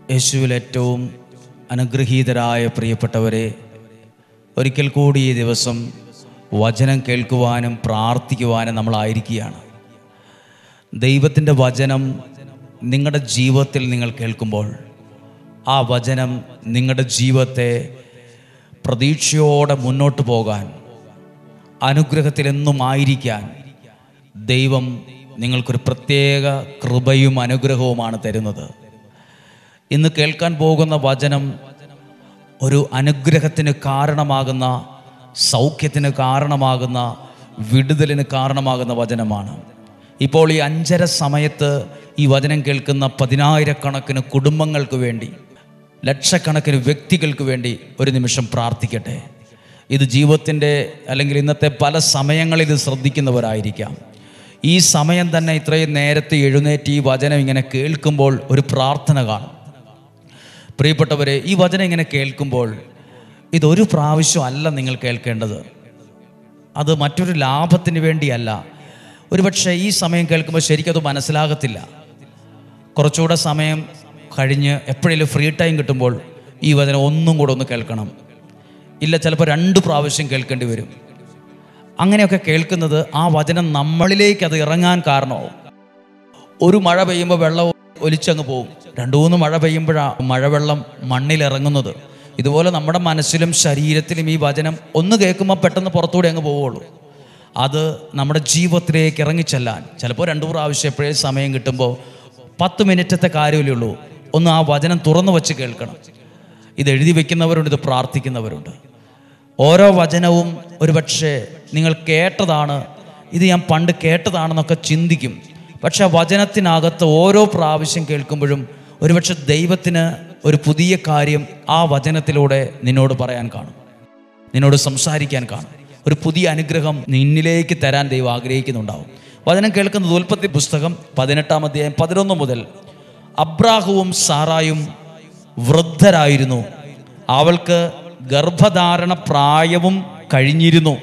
യേശുവിൽ ഏറ്റവും അനുഗ്രഹീതരായ പ്രിയപ്പെട്ടവരെ ഒരിക്കൽ കൂടി ഈ ദിവസം വചനം കേൾക്കുവാനും പ്രാർത്ഥിക്കുവാനും നമ്മളായിരിക്കുകയാണ് ദൈവത്തിൻ്റെ വചനം നിങ്ങളുടെ ജീവിതത്തിൽ നിങ്ങൾ കേൾക്കുമ്പോൾ ആ വചനം നിങ്ങളുടെ ജീവിതത്തെ പ്രതീക്ഷയോടെ മുന്നോട്ട് പോകാൻ അനുഗ്രഹത്തിൽ എന്നും ആയിരിക്കാൻ ദൈവം നിങ്ങൾക്കൊരു പ്രത്യേക കൃപയും അനുഗ്രഹവുമാണ് തരുന്നത് ഇന്ന് കേൾക്കാൻ പോകുന്ന വചനം ഒരു അനുഗ്രഹത്തിന് കാരണമാകുന്ന സൗഖ്യത്തിന് കാരണമാകുന്ന വിടുതലിന് കാരണമാകുന്ന വചനമാണ് ഇപ്പോൾ ഈ അഞ്ചര സമയത്ത് ഈ വചനം കേൾക്കുന്ന പതിനായിരക്കണക്കിന് കുടുംബങ്ങൾക്ക് വേണ്ടി ലക്ഷക്കണക്കിന് വ്യക്തികൾക്ക് വേണ്ടി ഒരു നിമിഷം പ്രാർത്ഥിക്കട്ടെ ഇത് ജീവിതത്തിൻ്റെ അല്ലെങ്കിൽ ഇന്നത്തെ പല സമയങ്ങളിൽ ഇത് ശ്രദ്ധിക്കുന്നവരായിരിക്കാം ഈ സമയം തന്നെ ഇത്രയും നേരത്തെ എഴുന്നേറ്റ് ഈ വചനം ഇങ്ങനെ കേൾക്കുമ്പോൾ ഒരു പ്രാർത്ഥന കാണും പ്രിയപ്പെട്ടവരെ ഈ വചനം ഇങ്ങനെ കേൾക്കുമ്പോൾ ഇതൊരു പ്രാവശ്യം അല്ല നിങ്ങൾ കേൾക്കേണ്ടത് അത് മറ്റൊരു ലാഭത്തിന് വേണ്ടിയല്ല ഒരുപക്ഷെ ഈ സമയം കേൾക്കുമ്പോൾ ശരിക്കും അത് മനസ്സിലാകത്തില്ല കുറച്ചുകൂടെ സമയം കഴിഞ്ഞ് എപ്പോഴെങ്കിലും ഫ്രീ ടൈം കിട്ടുമ്പോൾ ഈ വചനം ഒന്നും കൂടെ ഒന്ന് കേൾക്കണം ഇല്ല ചിലപ്പോൾ രണ്ട് പ്രാവശ്യം കേൾക്കേണ്ടി വരും അങ്ങനെയൊക്കെ കേൾക്കുന്നത് ആ വചനം നമ്മളിലേക്ക് അത് ഇറങ്ങാൻ കാരണമാവും ഒരു മഴ പെയ്യുമ്പോൾ വെള്ളം ഒലിച്ചങ്ങ് പോകും രണ്ടു മൂന്ന് മഴ പെയ്യുമ്പോഴാണ് മഴവെള്ളം മണ്ണിലിറങ്ങുന്നത് ഇതുപോലെ നമ്മുടെ മനസ്സിലും ശരീരത്തിലും ഈ വചനം ഒന്ന് കേൾക്കുമ്പോൾ പെട്ടെന്ന് പുറത്തൂടെ അങ്ങ് പോവുള്ളൂ അത് നമ്മുടെ ജീവിതത്തിലേക്ക് ഇറങ്ങിച്ചെല്ലാൻ ചിലപ്പോൾ രണ്ടു പ്രാവശ്യം എപ്പോഴേ സമയം കിട്ടുമ്പോൾ പത്ത് മിനിറ്റത്തെ കാര്യമല്ലേ ഉള്ളൂ ഒന്ന് ആ വചനം തുറന്നു വച്ച് കേൾക്കണം ഇത് എഴുതി വെക്കുന്നവരുണ്ട് ഇത് പ്രാർത്ഥിക്കുന്നവരുണ്ട് ഓരോ വചനവും ഒരുപക്ഷെ നിങ്ങൾ കേട്ടതാണ് ഇത് ഞാൻ പണ്ട് കേട്ടതാണെന്നൊക്കെ ചിന്തിക്കും പക്ഷെ ആ വചനത്തിനകത്ത് ഓരോ പ്രാവശ്യം കേൾക്കുമ്പോഴും ഒരുപക്ഷെ ദൈവത്തിന് ഒരു പുതിയ കാര്യം ആ വചനത്തിലൂടെ നിന്നോട് പറയാൻ കാണും നിന്നോട് സംസാരിക്കാൻ കാണും ഒരു പുതിയ അനുഗ്രഹം നിന്നിലേക്ക് തരാൻ ദൈവം ആഗ്രഹിക്കുന്നുണ്ടാവും വചനം കേൾക്കുന്നത് ഉൽപ്പത്തി പുസ്തകം പതിനെട്ടാം അധ്യായം പതിനൊന്ന് മുതൽ അബ്രാഹുവും സാറായും വൃദ്ധരായിരുന്നു അവൾക്ക് ഗർഭധാരണ പ്രായവും കഴിഞ്ഞിരുന്നു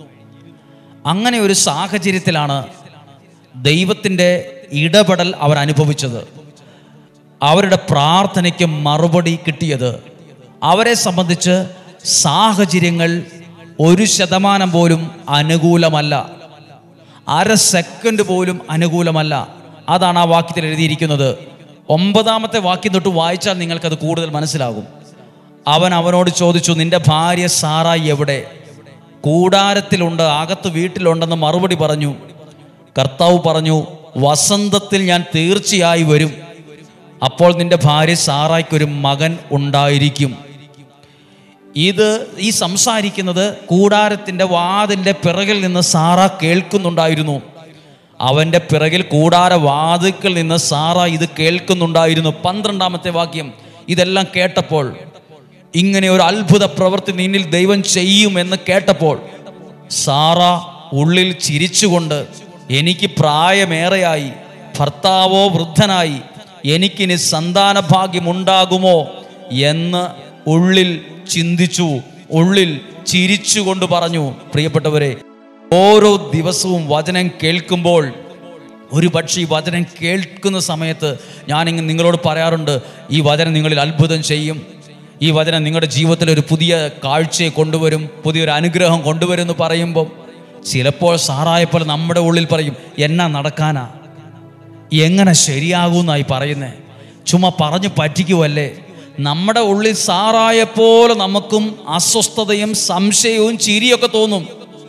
അങ്ങനെ ഒരു സാഹചര്യത്തിലാണ് ദൈവത്തിൻ്റെ ഇടപെടൽ അവർ അനുഭവിച്ചത് അവരുടെ പ്രാർത്ഥനയ്ക്ക് മറുപടി കിട്ടിയത് അവരെ സംബന്ധിച്ച് സാഹചര്യങ്ങൾ ഒരു ശതമാനം പോലും അനുകൂലമല്ല അര സെക്കൻഡ് പോലും അനുകൂലമല്ല അതാണ് ആ വാക്യത്തിൽ എഴുതിയിരിക്കുന്നത് ഒമ്പതാമത്തെ വാക്യം തൊട്ട് വായിച്ചാൽ നിങ്ങൾക്കത് കൂടുതൽ മനസ്സിലാകും അവൻ അവനോട് ചോദിച്ചു നിന്റെ ഭാര്യ സാറായി എവിടെ കൂടാരത്തിലുണ്ട് അകത്ത് വീട്ടിലുണ്ടെന്ന് മറുപടി പറഞ്ഞു കർത്താവ് പറഞ്ഞു വസന്തത്തിൽ ഞാൻ തീർച്ചയായി വരും അപ്പോൾ നിന്റെ ഭാര്യ സാറായ്ക്കൊരു മകൻ ഉണ്ടായിരിക്കും ഇത് ഈ സംസാരിക്കുന്നത് കൂടാരത്തിൻ്റെ വാതിൻ്റെ പിറകിൽ നിന്ന് സാറ കേൾക്കുന്നുണ്ടായിരുന്നു അവൻ്റെ പിറകിൽ കൂടാര വാതിക്കൽ നിന്ന് സാറ ഇത് കേൾക്കുന്നുണ്ടായിരുന്നു പന്ത്രണ്ടാമത്തെ വാക്യം ഇതെല്ലാം കേട്ടപ്പോൾ ഇങ്ങനെ ഒരു അത്ഭുത പ്രവൃത്തി നിന്നിൽ ദൈവം ചെയ്യുമെന്ന് കേട്ടപ്പോൾ സാറ ഉള്ളിൽ ചിരിച്ചുകൊണ്ട് എനിക്ക് പ്രായമേറെയായി ഭർത്താവോ വൃദ്ധനായി എനിക്കിനി സന്താന ഭാഗ്യമുണ്ടാകുമോ എന്ന് ഉള്ളിൽ ചിന്തിച്ചു ഉള്ളിൽ ചിരിച്ചുകൊണ്ട് പറഞ്ഞു പ്രിയപ്പെട്ടവരെ ഓരോ ദിവസവും വചനം കേൾക്കുമ്പോൾ ഒരു പക്ഷേ ഈ വചനം കേൾക്കുന്ന സമയത്ത് ഞാനിങ്ങ് നിങ്ങളോട് പറയാറുണ്ട് ഈ വചനം നിങ്ങളിൽ അത്ഭുതം ചെയ്യും ഈ വചനം നിങ്ങളുടെ ജീവിതത്തിൽ ഒരു പുതിയ കാഴ്ചയെ കൊണ്ടുവരും പുതിയൊരു അനുഗ്രഹം കൊണ്ടുവരും എന്ന് പറയുമ്പോൾ ചിലപ്പോൾ സാറായപ്പോൾ നമ്മുടെ ഉള്ളിൽ പറയും എന്നാ നടക്കാനാ എങ്ങനെ ശരിയാകൂന്നായി പറയുന്നേ ചുമ്മാ പറഞ്ഞു പറ്റിക്കുമല്ലേ നമ്മുടെ ഉള്ളിൽ സാറായപ്പോലെ നമുക്കും അസ്വസ്ഥതയും സംശയവും ചിരിയൊക്കെ തോന്നും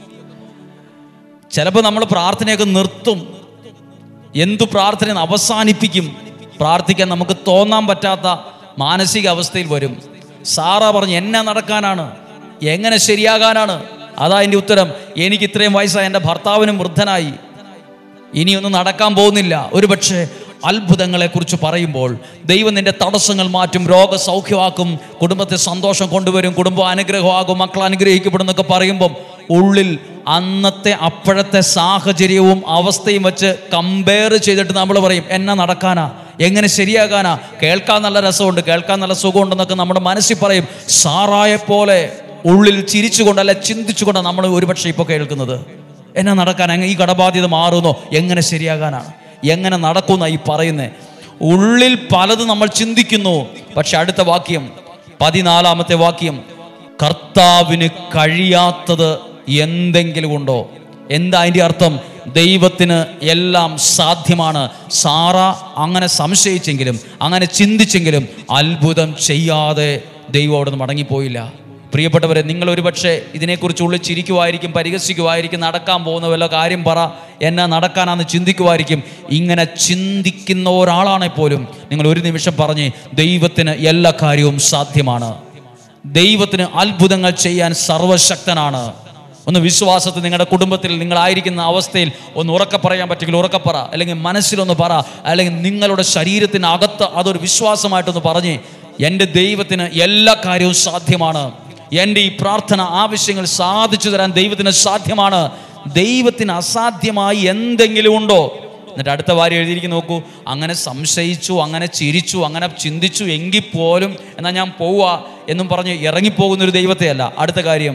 ചിലപ്പോൾ നമ്മൾ പ്രാർത്ഥനയൊക്കെ നിർത്തും എന്തു പ്രാർത്ഥന അവസാനിപ്പിക്കും പ്രാർത്ഥിക്കാൻ നമുക്ക് തോന്നാൻ പറ്റാത്ത മാനസിക അവസ്ഥയിൽ വരും സാറ പറഞ്ഞു എന്നെ നടക്കാനാണ് എങ്ങനെ ശരിയാകാനാണ് അതാ എൻ്റെ ഉത്തരം എനിക്ക് ഇത്രയും വയസ്സായ എൻ്റെ ഭർത്താവിനും വൃദ്ധനായി ഇനിയൊന്നും നടക്കാൻ പോകുന്നില്ല ഒരുപക്ഷെ അത്ഭുതങ്ങളെക്കുറിച്ച് പറയുമ്പോൾ ദൈവം നിന്റെ തടസ്സങ്ങൾ മാറ്റും രോഗസൗഖ്യമാക്കും കുടുംബത്തെ സന്തോഷം കൊണ്ടുവരും കുടുംബം അനുഗ്രഹമാകും മക്കൾ അനുഗ്രഹിക്കപ്പെടുന്നൊക്കെ പറയുമ്പം ഉള്ളിൽ അന്നത്തെ അപ്പോഴത്തെ സാഹചര്യവും അവസ്ഥയും വെച്ച് കമ്പയർ ചെയ്തിട്ട് നമ്മൾ പറയും എന്നാ നടക്കാനാ എങ്ങനെ ശരിയാകാനാ കേൾക്കാൻ നല്ല രസമുണ്ട് കേൾക്കാൻ നല്ല സുഖമുണ്ടെന്നൊക്കെ നമ്മുടെ മനസ്സിൽ പറയും സാറായെ പോലെ ഉള്ളിൽ ചിരിച്ചുകൊണ്ട് അല്ല ചിന്തിച്ചുകൊണ്ട് നമ്മൾ ഒരുപക്ഷെ ഇപ്പോൾ കേൾക്കുന്നത് എന്നാ നടക്കാൻ എങ്ങനെ ഈ കടബാധ്യത മാറുന്നോ എങ്ങനെ ശരിയാകാനാണ് എങ്ങനെ നടക്കുന്ന ഈ പറയുന്നത് ഉള്ളിൽ പലത് നമ്മൾ ചിന്തിക്കുന്നു പക്ഷെ അടുത്ത വാക്യം പതിനാലാമത്തെ വാക്യം കർത്താവിന് കഴിയാത്തത് എന്തെങ്കിലും ഉണ്ടോ എന്താ അതിൻ്റെ അർത്ഥം ദൈവത്തിന് എല്ലാം സാധ്യമാണ് സാറ അങ്ങനെ സംശയിച്ചെങ്കിലും അങ്ങനെ ചിന്തിച്ചെങ്കിലും അത്ഭുതം ചെയ്യാതെ ദൈവം അവിടെ നിന്ന് മടങ്ങിപ്പോയില്ല പ്രിയപ്പെട്ടവരെ നിങ്ങൾ ഒരുപക്ഷെ ഇതിനെക്കുറിച്ച് ഉള്ളിൽ ചിരിക്കുമായിരിക്കും പരിഹസിക്കുമായിരിക്കും നടക്കാൻ പോകുന്ന വല്ല കാര്യം പറ എന്നാ നടക്കാനാന്ന് ചിന്തിക്കുമായിരിക്കും ഇങ്ങനെ ചിന്തിക്കുന്ന ഒരാളാണെങ്കിൽ പോലും നിങ്ങൾ ഒരു നിമിഷം പറഞ്ഞ് ദൈവത്തിന് എല്ലാ കാര്യവും സാധ്യമാണ് ദൈവത്തിന് അത്ഭുതങ്ങൾ ചെയ്യാൻ സർവശക്തനാണ് ഒന്ന് വിശ്വാസത്തിൽ നിങ്ങളുടെ കുടുംബത്തിൽ നിങ്ങളായിരിക്കുന്ന അവസ്ഥയിൽ ഒന്ന് ഉറക്കെ പറയാൻ പറ്റുമെങ്കിൽ ഉറക്കെ പറ അല്ലെങ്കിൽ മനസ്സിലൊന്ന് പറ അല്ലെങ്കിൽ നിങ്ങളുടെ ശരീരത്തിനകത്ത് അതൊരു വിശ്വാസമായിട്ടൊന്ന് പറഞ്ഞ് എൻ്റെ ദൈവത്തിന് എല്ലാ കാര്യവും സാധ്യമാണ് എൻ്റെ ഈ പ്രാർത്ഥന ആവശ്യങ്ങൾ സാധിച്ചു തരാൻ ദൈവത്തിന് സാധ്യമാണ് ദൈവത്തിന് അസാധ്യമായി എന്തെങ്കിലും ഉണ്ടോ എന്നിട്ട് അടുത്ത വാരി എഴുതിയിരിക്കുന്ന നോക്കൂ അങ്ങനെ സംശയിച്ചു അങ്ങനെ ചിരിച്ചു അങ്ങനെ ചിന്തിച്ചു എങ്കിൽ പോലും എന്നാൽ ഞാൻ പോവുക എന്നും പറഞ്ഞ് ഇറങ്ങിപ്പോകുന്ന ഒരു ദൈവത്തെയല്ല അടുത്ത കാര്യം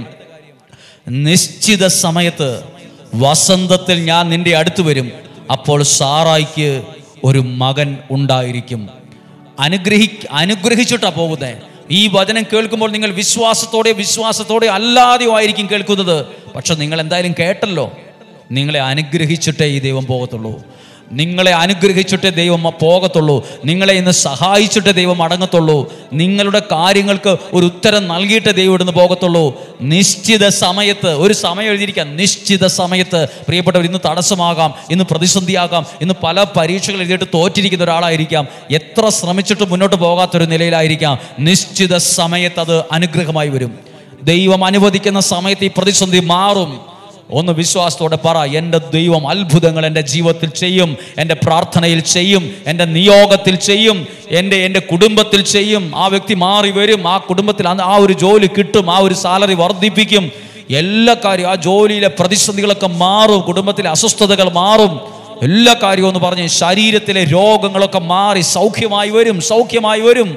നിശ്ചിത സമയത്ത് വസന്തത്തിൽ ഞാൻ നിന്റെ അടുത്ത് വരും അപ്പോൾ സാറായിക്ക് ഒരു മകൻ ഉണ്ടായിരിക്കും അനുഗ്രഹി അനുഗ്രഹിച്ചിട്ടാ പോകുന്നത് ഈ വചനം കേൾക്കുമ്പോൾ നിങ്ങൾ വിശ്വാസത്തോടെ വിശ്വാസത്തോടെ അല്ലാതെയോ ആയിരിക്കും കേൾക്കുന്നത് പക്ഷെ നിങ്ങൾ എന്തായാലും കേട്ടല്ലോ നിങ്ങളെ അനുഗ്രഹിച്ചിട്ടേ ഈ ദൈവം പോകത്തുള്ളൂ നിങ്ങളെ അനുഗ്രഹിച്ചിട്ടേ ദൈവം പോകത്തുള്ളൂ നിങ്ങളെ ഇന്ന് സഹായിച്ചിട്ടേ ദൈവം അടങ്ങത്തുള്ളൂ നിങ്ങളുടെ കാര്യങ്ങൾക്ക് ഒരു ഉത്തരം നൽകിയിട്ടേ ദൈവം ഇവിടുന്ന് പോകത്തുള്ളൂ നിശ്ചിത സമയത്ത് ഒരു സമയം എഴുതിയിരിക്കാം നിശ്ചിത സമയത്ത് പ്രിയപ്പെട്ടവർ ഇന്ന് തടസ്സമാകാം ഇന്ന് പ്രതിസന്ധിയാകാം ഇന്ന് പല പരീക്ഷകൾ എഴുതിയിട്ട് തോറ്റിരിക്കുന്ന ഒരാളായിരിക്കാം എത്ര ശ്രമിച്ചിട്ട് മുന്നോട്ട് പോകാത്തൊരു നിലയിലായിരിക്കാം നിശ്ചിത സമയത്ത് അത് അനുഗ്രഹമായി വരും ദൈവം അനുവദിക്കുന്ന സമയത്ത് ഈ പ്രതിസന്ധി മാറും ഒന്ന് വിശ്വാസത്തോടെ പറ എൻ്റെ ദൈവം അത്ഭുതങ്ങൾ എൻ്റെ ജീവിതത്തിൽ ചെയ്യും എൻ്റെ പ്രാർത്ഥനയിൽ ചെയ്യും എൻ്റെ നിയോഗത്തിൽ ചെയ്യും എൻ്റെ എൻ്റെ കുടുംബത്തിൽ ചെയ്യും ആ വ്യക്തി മാറി വരും ആ കുടുംബത്തിൽ ആ ഒരു ജോലി കിട്ടും ആ ഒരു സാലറി വർദ്ധിപ്പിക്കും എല്ലാ കാര്യവും ആ ജോലിയിലെ പ്രതിസന്ധികളൊക്കെ മാറും കുടുംബത്തിലെ അസ്വസ്ഥതകൾ മാറും എല്ലാ കാര്യവും എന്ന് പറഞ്ഞ് ശരീരത്തിലെ രോഗങ്ങളൊക്കെ മാറി സൗഖ്യമായി വരും സൗഖ്യമായി വരും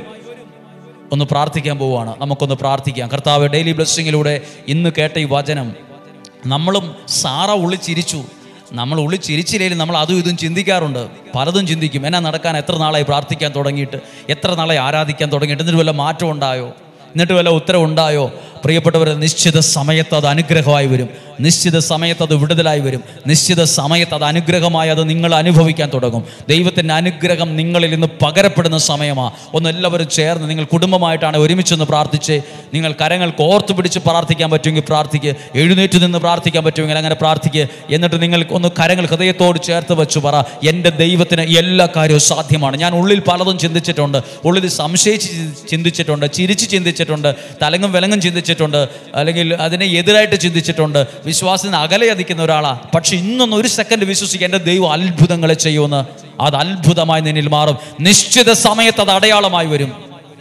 ഒന്ന് പ്രാർത്ഥിക്കാൻ പോവുകയാണ് നമുക്കൊന്ന് പ്രാർത്ഥിക്കാം കർത്താവ് ഡെയിലി ബ്ലെസ്സിങ്ങിലൂടെ ഇന്ന് കേട്ട ഈ വചനം നമ്മളും സാറ ഉള്ളിൽ ചിരിച്ചു നമ്മൾ ഉള്ളിൽ ചിരിച്ചില്ലെങ്കിലും നമ്മൾ അതും ഇതും ചിന്തിക്കാറുണ്ട് പലതും ചിന്തിക്കും എന്നാ നടക്കാൻ എത്ര നാളായി പ്രാർത്ഥിക്കാൻ തുടങ്ങിയിട്ട് എത്ര നാളായി ആരാധിക്കാൻ തുടങ്ങിയിട്ട് എന്നിട്ട് വല്ല മാറ്റം ഉണ്ടായോ എന്നിട്ട് വല്ല ഉത്തരം ഉണ്ടായോ പ്രിയപ്പെട്ടവർ നിശ്ചിത സമയത്ത് അത് അനുഗ്രഹമായി വരും നിശ്ചിത സമയത്ത് അത് വിടുതലായി വരും നിശ്ചിത സമയത്ത് അത് അനുഗ്രഹമായി അത് നിങ്ങൾ അനുഭവിക്കാൻ തുടങ്ങും ദൈവത്തിൻ്റെ അനുഗ്രഹം നിങ്ങളിൽ ഇന്ന് പകരപ്പെടുന്ന സമയമാണ് ഒന്ന് എല്ലാവരും ചേർന്ന് നിങ്ങൾ കുടുംബമായിട്ടാണ് ഒരുമിച്ചൊന്ന് പ്രാർത്ഥിച്ച് നിങ്ങൾ കരങ്ങൾ കോർത്തു പിടിച്ച് പ്രാർത്ഥിക്കാൻ പറ്റുമെങ്കിൽ പ്രാർത്ഥിക്ക് എഴുന്നേറ്റ് നിന്ന് പ്രാർത്ഥിക്കാൻ പറ്റുമെങ്കിൽ അങ്ങനെ പ്രാർത്ഥിക്ക് എന്നിട്ട് നിങ്ങൾ ഒന്ന് കരങ്ങൾ ഹൃദയത്തോട് ചേർത്ത് വെച്ച് പറ എൻ്റെ ദൈവത്തിന് എല്ലാ കാര്യവും സാധ്യമാണ് ഞാൻ ഉള്ളിൽ പലതും ചിന്തിച്ചിട്ടുണ്ട് ഉള്ളിൽ സംശയിച്ച് ചിന്തിച്ചിട്ടുണ്ട് ചിരിച്ച് ചിന്തിച്ചിട്ടുണ്ട് തലങ്ങും വിലങ്ങും ചിന്തിച്ചിട്ടുണ്ട് അല്ലെങ്കിൽ അതിനെ എതിരായിട്ട് ചിന്തിച്ചിട്ടുണ്ട് വിശ്വാസത്തിന് അകലെ അധിക്കുന്ന ഒരാളാ പക്ഷെ ഇന്നൊന്ന് ഒരു സെക്കൻഡ് വിശ്വസിക്കുക എൻ്റെ ദൈവം അത്ഭുതങ്ങളെ ചെയ്യുമെന്ന് അത് അത്ഭുതമായി നിന്നിൽ മാറും നിശ്ചിത സമയത്ത് അത് അടയാളമായി വരും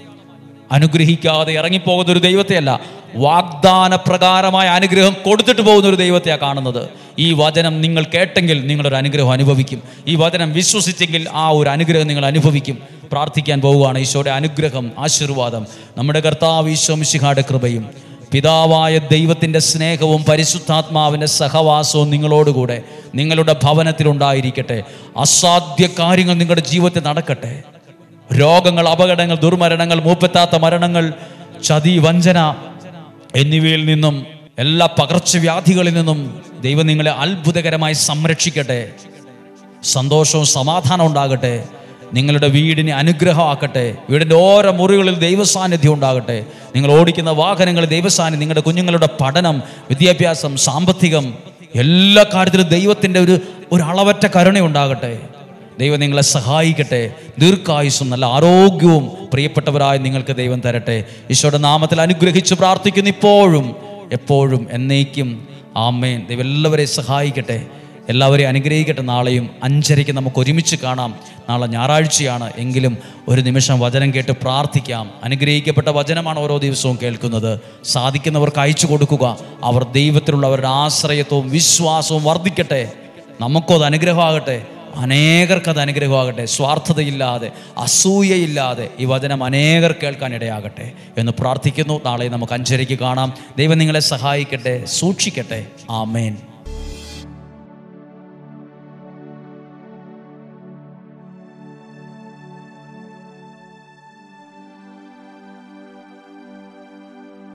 അനുഗ്രഹിക്കാതെ ഇറങ്ങിപ്പോകുന്ന ഒരു ദൈവത്തെയല്ല വാഗ്ദാന പ്രകാരമായ അനുഗ്രഹം കൊടുത്തിട്ട് പോകുന്ന ഒരു ദൈവത്തെയാണ് കാണുന്നത് ഈ വചനം നിങ്ങൾ കേട്ടെങ്കിൽ നിങ്ങളൊരു അനുഗ്രഹം അനുഭവിക്കും ഈ വചനം വിശ്വസിച്ചെങ്കിൽ ആ ഒരു അനുഗ്രഹം നിങ്ങൾ അനുഭവിക്കും പ്രാർത്ഥിക്കാൻ പോവുകയാണ് ഈശോയുടെ അനുഗ്രഹം ആശീർവാദം നമ്മുടെ കർത്താവ് ഈശോ മിശിഹായുടെ കൃപയും പിതാവായ ദൈവത്തിൻ്റെ സ്നേഹവും പരിശുദ്ധാത്മാവിൻ്റെ സഹവാസവും നിങ്ങളോടുകൂടെ നിങ്ങളുടെ ഭവനത്തിലുണ്ടായിരിക്കട്ടെ അസാധ്യ കാര്യങ്ങൾ നിങ്ങളുടെ ജീവിതത്തിൽ നടക്കട്ടെ രോഗങ്ങൾ അപകടങ്ങൾ ദുർമരണങ്ങൾ മൂപ്പെത്താത്ത മരണങ്ങൾ ചതി വഞ്ചന എന്നിവയിൽ നിന്നും എല്ലാ പകർച്ചവ്യാധികളിൽ നിന്നും ദൈവം നിങ്ങളെ അത്ഭുതകരമായി സംരക്ഷിക്കട്ടെ സന്തോഷവും സമാധാനം ഉണ്ടാകട്ടെ നിങ്ങളുടെ വീടിനെ അനുഗ്രഹമാക്കട്ടെ വീടിൻ്റെ ഓരോ മുറികളിൽ ദൈവസാന്നിധ്യം ഉണ്ടാകട്ടെ നിങ്ങൾ ഓടിക്കുന്ന വാഹനങ്ങൾ ദൈവസാന്നിധ്യം നിങ്ങളുടെ കുഞ്ഞുങ്ങളുടെ പഠനം വിദ്യാഭ്യാസം സാമ്പത്തികം എല്ലാ കാര്യത്തിലും ദൈവത്തിൻ്റെ ഒരു ഒരു അളവറ്റ കരുണ ഉണ്ടാകട്ടെ ദൈവം നിങ്ങളെ സഹായിക്കട്ടെ ദീർഘായുസും നല്ല ആരോഗ്യവും പ്രിയപ്പെട്ടവരായി നിങ്ങൾക്ക് ദൈവം തരട്ടെ ഈശോയുടെ നാമത്തിൽ അനുഗ്രഹിച്ച് പ്രാർത്ഥിക്കുന്നു ഇപ്പോഴും എപ്പോഴും എന്നേക്കും ആമേൻ ദൈവം എല്ലാവരെയും സഹായിക്കട്ടെ എല്ലാവരെയും അനുഗ്രഹിക്കട്ടെ നാളെയും അഞ്ചരയ്ക്ക് നമുക്ക് ഒരുമിച്ച് കാണാം നാളെ ഞായറാഴ്ചയാണ് എങ്കിലും ഒരു നിമിഷം വചനം കേട്ട് പ്രാർത്ഥിക്കാം അനുഗ്രഹിക്കപ്പെട്ട വചനമാണ് ഓരോ ദിവസവും കേൾക്കുന്നത് സാധിക്കുന്നവർക്ക് അയച്ചു കൊടുക്കുക അവർ ദൈവത്തിലുള്ള അവരുടെ ആശ്രയത്വവും വിശ്വാസവും വർദ്ധിക്കട്ടെ നമുക്കും അത് അനുഗ്രഹമാകട്ടെ അനേകർക്ക് അത് അനുഗ്രഹമാകട്ടെ സ്വാർത്ഥതയില്ലാതെ അസൂയയില്ലാതെ ഈ വചനം അനേകർ കേൾക്കാൻ ഇടയാകട്ടെ എന്ന് പ്രാർത്ഥിക്കുന്നു നാളെ നമുക്ക് അഞ്ചരയ്ക്ക് കാണാം ദൈവം നിങ്ങളെ സഹായിക്കട്ടെ സൂക്ഷിക്കട്ടെ ആമേൻ